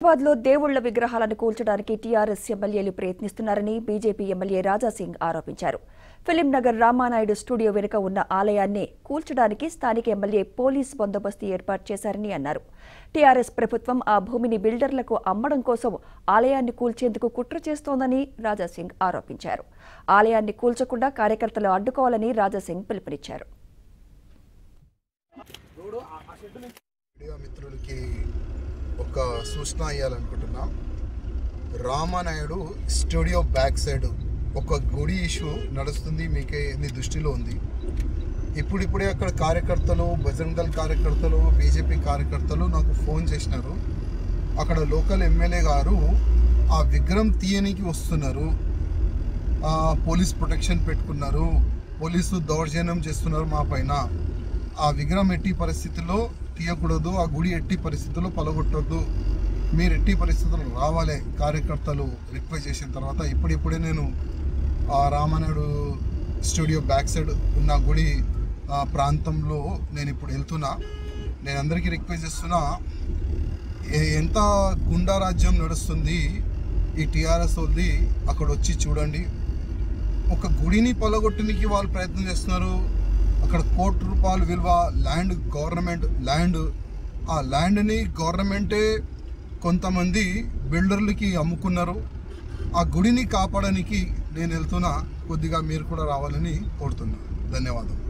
హైదరాబాద్ లో దేవుళ్ల విగ్రహాలను కూల్చడానికి టీఆర్ఎస్ ఎమ్మెల్యేలు ప్రయత్నిస్తున్నారని బీజేపీ ఎమ్మెల్యే రాజాసింగ్ ఆరోపించారు ఫిలిం నగర్ రామానాయుడు స్టూడియో వెనుక ఉన్న ఆలయాన్ని కూల్చడానికి స్థానిక ఎమ్మెల్యే పోలీస్ బందోబస్తు ఏర్పాటు చేశారని అన్నారు టీఆర్ఎస్ ప్రభుత్వం ఆ భూమిని బిల్డర్లకు అమ్మడం కోసం ఆలయాన్ని కూల్చేందుకు కుట్ర చేస్తోందని రాజాసింగ్ ఆరోపించారు ఆలయాన్ని కూల్చకుండా కార్యకర్తలు అడ్డుకోవాలని రాజాసింగ్ పిలుపునిచ్చారు మీడియా మిత్రులకి ఒక సూచన ఇవ్వాలనుకుంటున్నా రామానాయుడు స్టూడియో బ్యాక్ సైడ్ ఒక గుడి ఇష్యూ నడుస్తుంది మీకే మీ దృష్టిలో ఉంది ఇప్పుడిప్పుడే అక్కడ కార్యకర్తలు బజరంగ్ దళ్ కార్యకర్తలు బీజేపీ కార్యకర్తలు నాకు ఫోన్ చేసినారు అక్కడ లోకల్ ఎమ్మెల్యే గారు ఆ విగ్రహం తీయనికి వస్తున్నారు ఆ, పోలీస్ ప్రొటెక్షన్ పెట్టుకున్నారు పోలీసు దౌర్జన్యం చేస్తున్నారు మా పైన ఆ విగ్రహం ఎట్టి పరిస్థితుల్లో తీయకూడదు ఆ గుడి ఎట్టి పరిస్థితుల్లో పలగొట్టొద్దు మీరు ఎట్టి పరిస్థితుల్లో రావాలి కార్యకర్తలు రిక్వెస్ట్ చేసిన తర్వాత ఇప్పుడిప్పుడే నేను ఆ రామానాయుడు స్టూడియో బ్యాక్ సైడ్ ఉన్న గుడి ఆ, ప్రాంతంలో నేను ఇప్పుడు వెళ్తున్నా నేను అందరికీ రిక్వెస్ట్ చేస్తున్నా ఏ- ఎంత గుండా రాజ్యం నడుస్తుంది ఈ టీఆర్ఎస్ వద్ది అక్కడ వచ్చి చూడండి ఒక గుడిని పలగొట్టడానికి వాళ్ళు ప్రయత్నం చేస్తున్నారు అక్కడ కోటి రూపాయలు విలువ ల్యాండ్ గవర్నమెంట్ ల్యాండ్ ఆ ల్యాండ్ని గవర్నమెంటే కొంతమంది బిల్డర్లకి అమ్ముకున్నారు ఆ గుడిని కాపాడడానికి నేను వెళ్తున్నా కొద్దిగా మీరు కూడా రావాలని కోరుతున్నాను ధన్యవాదాలు